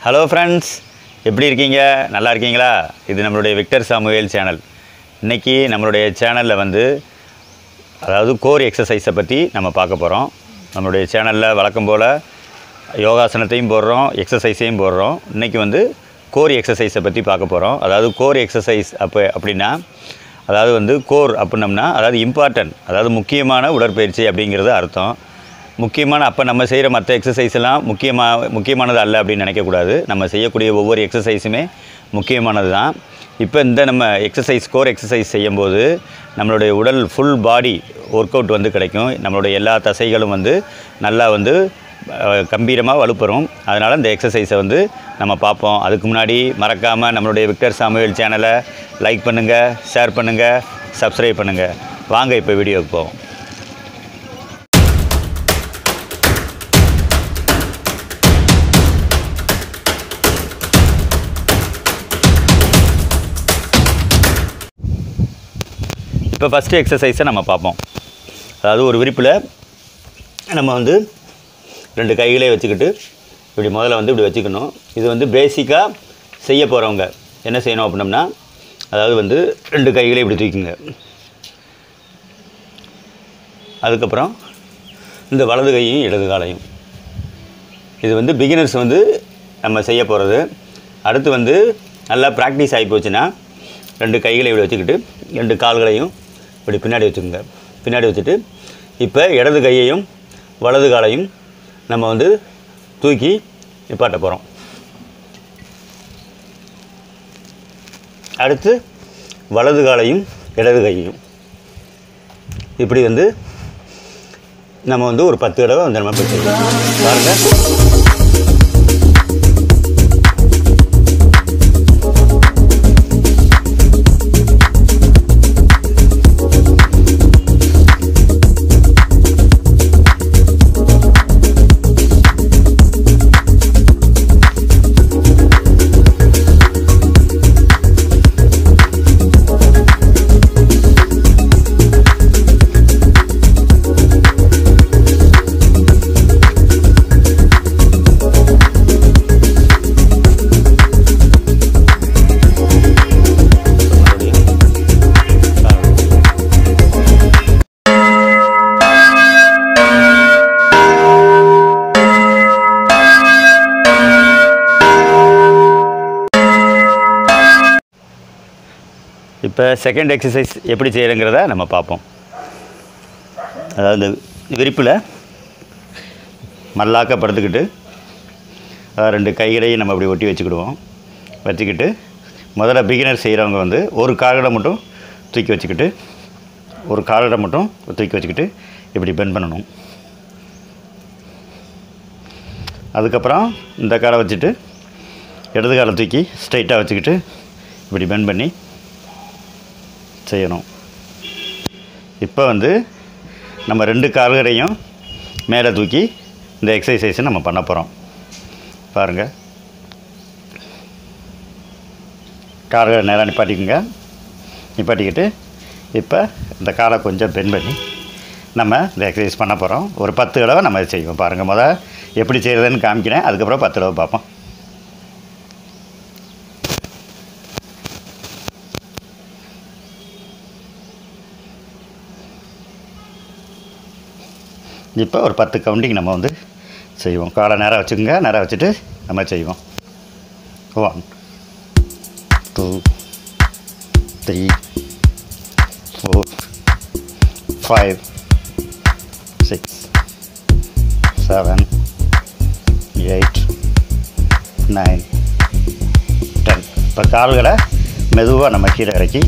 Hello friends எப்படி இருக்கீங்க நல்லா இருக்கீங்களா இது நம்மளுடைய விக்டர் சாமுவேல் சேனல் இன்றைக்கி நம்மளுடைய சேனலில் வந்து அதாவது கோர் எக்ஸசைஸை பற்றி நம்ம பார்க்க போகிறோம் நம்மளுடைய சேனலில் வழக்கம் போல் யோகாசனத்தையும் போடுறோம் எக்ஸசைஸையும் போடுறோம் இன்றைக்கி வந்து கோர் எக்ஸசைஸை பற்றி பார்க்க போகிறோம் அதாவது கோர் எக்ஸசைஸ் அப்போ அப்படின்னா அதாவது வந்து கோர் அப்படின்னம்னா அதாவது இம்பார்ட்டன்ட் அதாவது முக்கியமான உடற்பயிற்சி அப்படிங்கிறது அர்த்தம் முக்கியமான அப்போ நம்ம செய்கிற மற்ற எக்ஸசைஸ் எல்லாம் முக்கியமாக முக்கியமானது அல்ல அப்படின்னு நினைக்கக்கூடாது நம்ம செய்யக்கூடிய ஒவ்வொரு எக்ஸசைஸுமே முக்கியமானது தான் இப்போ இந்த நம்ம எக்ஸசைஸ் கோர் எக்ஸசைஸ் செய்யும்போது நம்மளுடைய உடல் ஃபுல் பாடி ஒர்க் அவுட் வந்து கிடைக்கும் நம்மளுடைய எல்லா தசைகளும் வந்து நல்லா வந்து கம்பீரமாக வலுப்பெறும் அதனால் இந்த எக்ஸசைஸை வந்து நம்ம பார்ப்போம் அதுக்கு முன்னாடி மறக்காமல் நம்மளுடைய விக்டர் சாமுவேல் சேனலை லைக் பண்ணுங்கள் ஷேர் பண்ணுங்கள் சப்ஸ்கிரைப் பண்ணுங்கள் வாங்க இப்போ வீடியோவுக்கு போவோம் இப்போ ஃபஸ்ட்டு எக்ஸசைஸை நம்ம பார்ப்போம் அதாவது ஒரு விரிப்பில் நம்ம வந்து ரெண்டு கைகளே வச்சுக்கிட்டு இப்படி முதல்ல வந்து இப்படி வச்சுக்கணும் இது வந்து பேசிக்காக செய்ய போகிறவங்க என்ன செய்யணும் அப்படின்னம்னா அதாவது வந்து ரெண்டு கைகளே இப்படி தூக்கிங்க அதுக்கப்புறம் இந்த வலது கையும் இடது காலையும் இது வந்து பிகினர்ஸ் வந்து நம்ம செய்ய போகிறது அடுத்து வந்து நல்லா ப்ராக்டிஸ் ஆகி போச்சுன்னா ரெண்டு கைகளை இப்படி வச்சுக்கிட்டு ரெண்டு கால்களையும் இப்படி பின்னாடி வச்சுக்கோங்க பின்னாடி வச்சுட்டு இப்போ இடது கையையும் வலது காலையும் நம்ம வந்து தூக்கி நிப்பாட்ட போகிறோம் அடுத்து வலது காலையும் இடது கையையும் இப்படி வந்து நம்ம வந்து ஒரு பத்து தடவை வந்து நம்ம செய்யலாம் பாருங்கள் இப்போ செகண்ட் எக்ஸசைஸ் எப்படி செய்கிறங்கிறத நம்ம பார்ப்போம் அதாவது இந்த விரிப்பில் மல்லாக்க படுத்துக்கிட்டு அதாவது ரெண்டு கைகளையும் நம்ம இப்படி ஒட்டி வச்சுக்கிடுவோம் வச்சுக்கிட்டு முதல்ல பிகினர் செய்கிறவங்க வந்து ஒரு கால்கடை மட்டும் தூக்கி வச்சுக்கிட்டு ஒரு கால்கடை மட்டும் தூக்கி வச்சுக்கிட்டு இப்படி பெண்ட் பண்ணணும் அதுக்கப்புறம் இந்த காலை வச்சுட்டு இடது காலை தூக்கி ஸ்ட்ரைட்டாக வச்சுக்கிட்டு இப்படி பெண்ட் பண்ணி செய்யணும் இப்போ வந்து நம்ம ரெண்டு கால்களையும் மேலே தூக்கி இந்த எக்ஸசைஸை நம்ம பண்ண போகிறோம் பாருங்கள் கால்களை நேராக நிப்பாட்டிக்குங்க நிப்பாட்டிக்கிட்டு இப்போ இந்த காலை கொஞ்சம் பெண்ட் பண்ணி நம்ம இந்த எக்ஸசைஸ் பண்ண போகிறோம் ஒரு பத்து தடவை நம்ம இதை செய்வோம் பாருங்கள் முதல் எப்படி செய்கிறதுன்னு காமிக்கிறேன் அதுக்கப்புறம் பத்து தடவை பார்ப்போம் இப்போ ஒரு பத்து கவுண்டிங் நம்ம வந்து செய்வோம் காலை நேராக வச்சுக்கோங்க நேராக வச்சுட்டு நம்ம செய்வோம் one two three four five six seven eight nine ten இப்போ கால்களை மெதுவாக நம்ம கீழே இறக்கி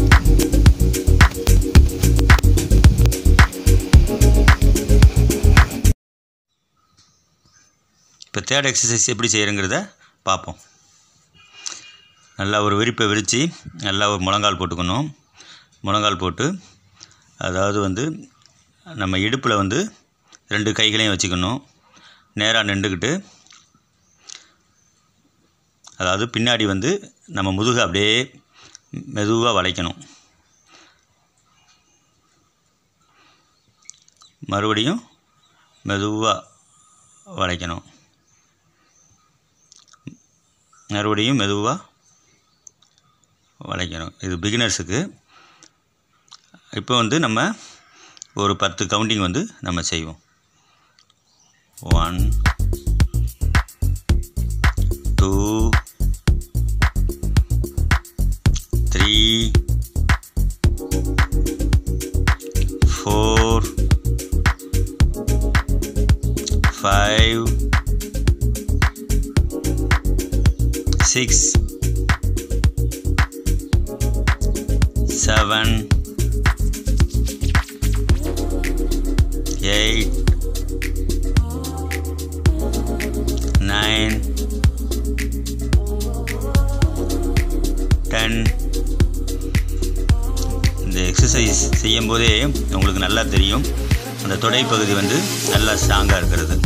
இப்போ தேர்ட் எக்ஸசைஸ் எப்படி செய்கிறங்கிறத பார்ப்போம் நல்லா ஒரு விரிப்பை விரித்து நல்லா ஒரு முழங்கால் போட்டுக்கணும் முழங்கால் போட்டு அதாவது வந்து நம்ம இடுப்பில் வந்து ரெண்டு கைகளையும் வச்சுக்கணும் நேராக நின்றுக்கிட்டு அதாவது பின்னாடி வந்து நம்ம முதுகை அப்படியே மெதுவாக வளைக்கணும் மறுபடியும் மெதுவாக வளைக்கணும் மறுபடியும் மெதுவாக வளைக்கணும் இது பிகினர்ஸுக்கு இப்போ வந்து நம்ம ஒரு பத்து கவுண்டிங் வந்து நம்ம செய்வோம் one two three four five six seven, eight, nine, ten. இந்த எக்ஸசைஸ் செய்யும்போதே உங்களுக்கு நல்லா தெரியும் அந்த தொடைப்பகுதி வந்து நல்லா ஸ்ட்ராங்காக இருக்கிறது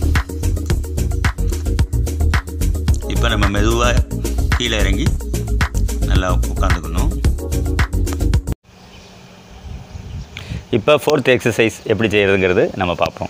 இப்போ நம்ம மெதுவாக கீழே இறங்கி நல்லா உட்காந்துக்கணும் இப்போ ஃபோர்த் எக்ஸசைஸ் எப்படி செய்கிறதுங்கிறது நம்ம பார்ப்போம்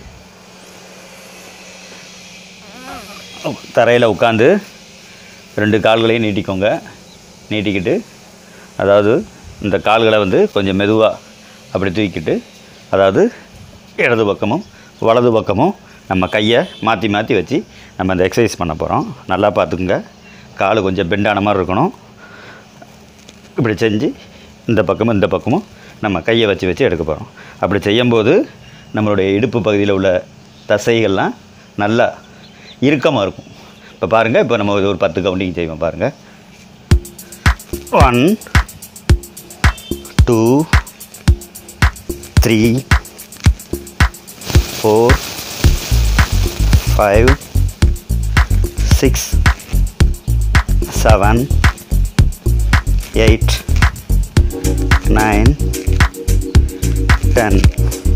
தரையில் உட்காந்து ரெண்டு கால்களையும் நீட்டிக்கோங்க நீட்டிக்கிட்டு அதாவது இந்த கால்களை வந்து கொஞ்சம் மெதுவாக அப்படி தூக்கிட்டு அதாவது இடது பக்கமும் வலது பக்கமும் நம்ம கையை மாற்றி மாற்றி வச்சு நம்ம இந்த எக்ஸசைஸ் பண்ண போகிறோம் நல்லா பார்த்துக்குங்க கால் கொஞ்சம் பெண்டான மாதிரி இருக்கணும் இப்படி செஞ்சு இந்த பக்கமும் இந்த பக்கமும் நம்ம கையை வச்சு வச்சு எடுக்க போகிறோம் அப்படி செய்யும்போது நம்மளுடைய இடுப்பு பகுதியில் உள்ள தசைகள்லாம் நல்லா இறுக்கமாக இருக்கும் இப்போ பாருங்கள் இப்போ நம்ம ஒரு பத்து கவுண்டிங் செய்வோம் பாருங்கள் one two three four five six seven eight nine ten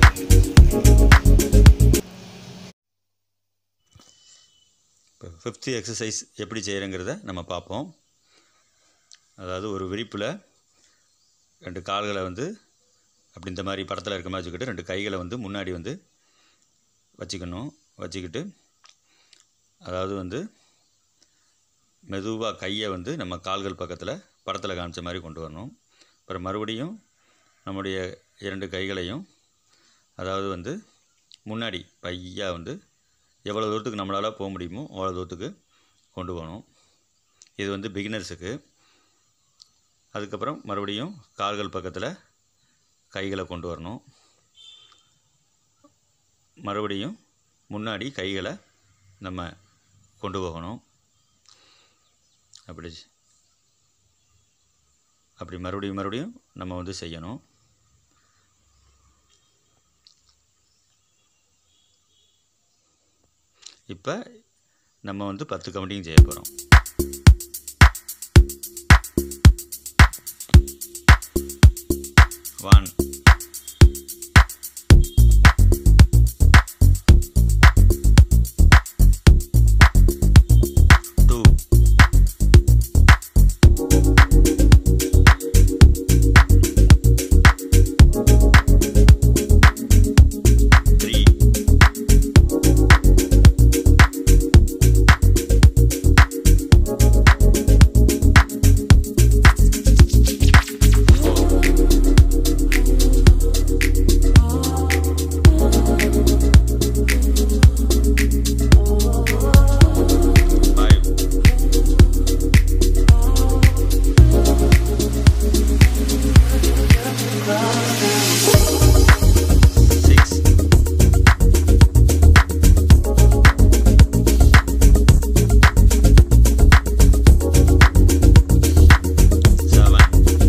இப்போ ஃபிஃப்த்து எக்ஸசைஸ் எப்படி செய்கிறங்கிறத நம்ம பார்ப்போம் அதாவது ஒரு விரிப்பில் ரெண்டு கால்களை வந்து அப்படி இந்த மாதிரி படத்தில் இருக்க மாதிரி வச்சுக்கிட்டு ரெண்டு கைகளை வந்து முன்னாடி வந்து வச்சுக்கணும் வச்சுக்கிட்டு அதாவது வந்து மெதுவாக கையை வந்து நம்ம கால்கள் பக்கத்தில் படத்தில் காமிச்ச மாதிரி கொண்டு வரணும் அப்புறம் மறுபடியும் நம்முடைய இரண்டு கைகளையும் அதாவது வந்து முன்னாடி பையா வந்து எவ்வளோ தூரத்துக்கு நம்மளால் போக முடியுமோ அவ்வளோ தூரத்துக்கு கொண்டு போகணும் இது வந்து பிகினர்ஸுக்கு அதுக்கப்புறம் மறுபடியும் கால்கள் பக்கத்தில் கைகளை கொண்டு வரணும் மறுபடியும் முன்னாடி கைகளை நம்ம கொண்டு போகணும் அப்படி அப்படி மறுபடியும் மறுபடியும் நம்ம வந்து செய்யணும் இப்போ நம்ம வந்து பத்து கவுண்டிங் செய்ய போகிறோம் one two three five six seven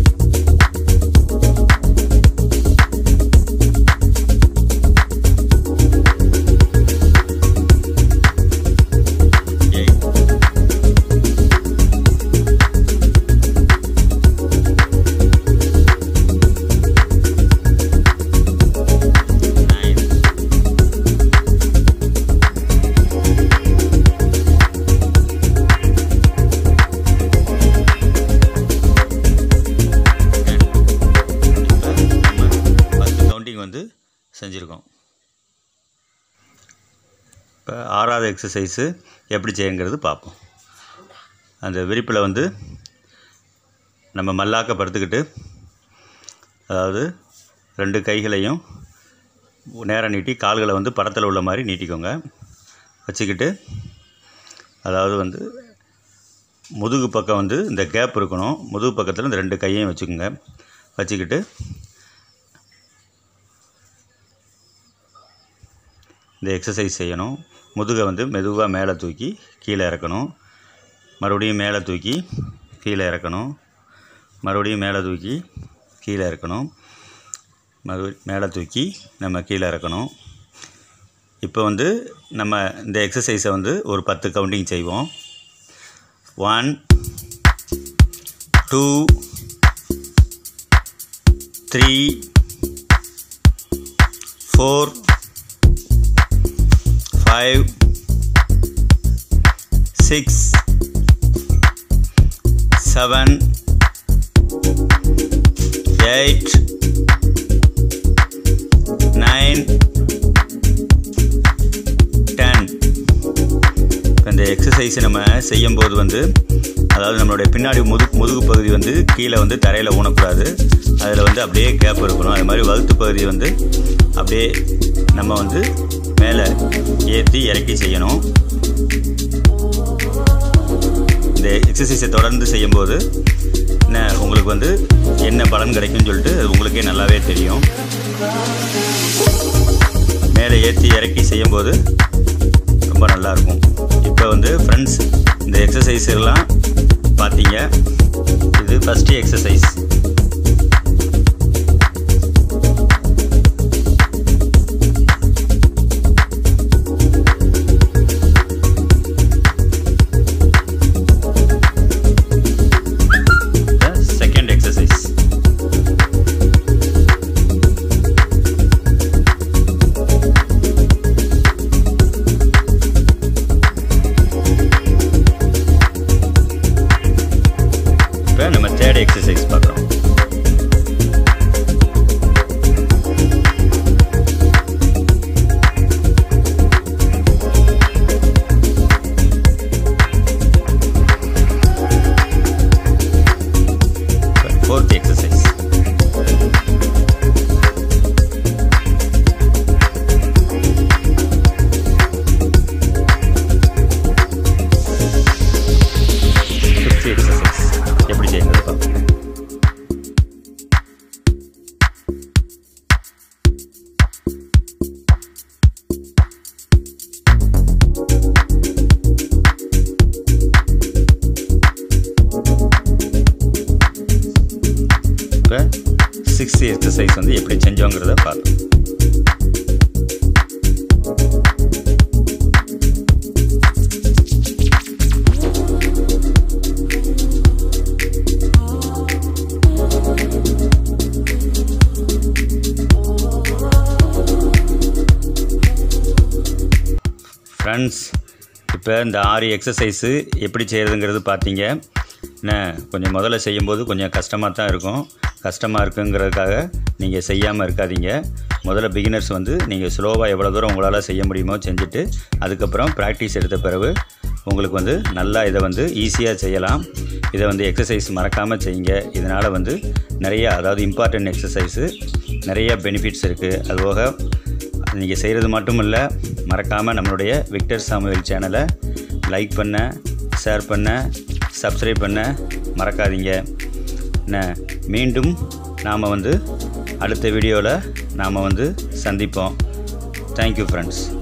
eight nine, ten. இப்ப நம்ம பத்து கவுண்டிங் வந்து செஞ்சுருக்கோம் இப்போ ஆறாவது எக்ஸசைஸு எப்படி செய்யுங்கிறது பார்ப்போம் அந்த விரிப்பில் வந்து நம்ம மல்லாக்க படுத்துக்கிட்டு அதாவது ரெண்டு கைகளையும் நேராக நீட்டி கால்களை வந்து படத்தில் உள்ள மாதிரி நீட்டிக்கோங்க வச்சுக்கிட்டு அதாவது வந்து முதுகு பக்கம் வந்து இந்த கேப் இருக்கணும் முதுகு பக்கத்தில் இந்த ரெண்டு கையையும் வச்சுக்கோங்க வச்சுக்கிட்டு இந்த எக்ஸசைஸ் செய்யணும் முதுகை வந்து மெதுவாக மேலே தூக்கி கீழே இறக்கணும் மறுபடியும் மேலே தூக்கி கீழே இறக்கணும் மறுபடியும் மேலே தூக்கி கீழே இறக்கணும் மறு மேலே தூக்கி நம்ம கீழே இறக்கணும் இப்போ வந்து நம்ம இந்த எக்ஸசைஸை வந்து ஒரு பத்து கவுண்டிங் செய்வோம் one two three four five six seven eight nine ten இந்த எக்ஸசைஸ் நம்ம செய்யும்போது வந்து அதாவது நம்மளுடைய பின்னாடி முது முதுகு பகுதி வந்து கீழே வந்து தரையில் ஊனக்கூடாது அதில் வந்து அப்படியே கேப் இருக்கணும் அது மாதிரி வகுத்து பகுதி வந்து அப்படியே நம்ம வந்து மேலே ஏற்றி இறக்கி செய்யணும் இந்த எக்ஸசைஸை தொடர்ந்து செய்யும்போது என்ன உங்களுக்கு வந்து என்ன பலன் கிடைக்கும்னு சொல்லிட்டு அது உங்களுக்கே நல்லாவே தெரியும் மேலே ஏற்றி இறக்கி செய்யும்போது ரொம்ப நல்லாயிருக்கும் இப்போ வந்து ஃப்ரெண்ட்ஸ் இந்த எக்ஸசைஸ் எல்லாம் பார்த்தீங்க இது ஃபஸ்ட்டு எக்ஸசைஸ் செகண்ட் எக்ஸசைஸ் இப்போ நம்ம தேர்ட் எக்ஸசைஸ் பார்க்குறோம் ஃபோர்த் எக்ஸசைஸ் ஃபிஃப்த் எக்ஸசைஸ் எப்படி செய்யுங்கிறது பார்ப்போம் இப்போ சிக்ஸ்த் எக்ஸசைஸ் வந்து எப்படி செஞ்சோங்கிறத பார்த்தோம் ஃப்ரெண்ட்ஸ் இப்போ இந்த ஆறு எக்ஸசைஸு எப்படி செய்கிறதுங்கிறது பார்த்தீங்க என்ன கொஞ்சம் முதல்ல செய்யும்போது கொஞ்சம் கஷ்டமாக தான் இருக்கும் கஷ்டமாக இருக்குங்கிறதுக்காக நீங்கள் செய்யாமல் இருக்காதீங்க முதல்ல பிகினர்ஸ் வந்து நீங்கள் ஸ்லோவாக எவ்வளோ தூரம் உங்களால் செய்ய முடியுமோ செஞ்சுட்டு அதுக்கப்புறம் ப்ராக்டிஸ் எடுத்த பிறகு உங்களுக்கு வந்து நல்லா இதை வந்து ஈஸியாக செய்யலாம் இதை வந்து எக்ஸசைஸ் மறக்காமல் செய்யுங்க இதனால் வந்து நிறைய அதாவது இம்பார்ட்டன்ட் எக்ஸசைஸு நிறைய பெனிஃபிட்ஸ் இருக்குது அதுபோக நீங்கள் செய்கிறது மட்டும் இல்லை மறக்காமல் நம்மளுடைய விக்டர் சாமுவேல் சேனலை லைக் பண்ண ஷேர் பண்ண சப்ஸ்கிரைப் பண்ண மறக்காதீங்க என்ன மீண்டும் நாம் வந்து அடுத்த வீடியோவில் நாம் வந்து சந்திப்போம் தேங்க்யூ ஃப்ரெண்ட்ஸ்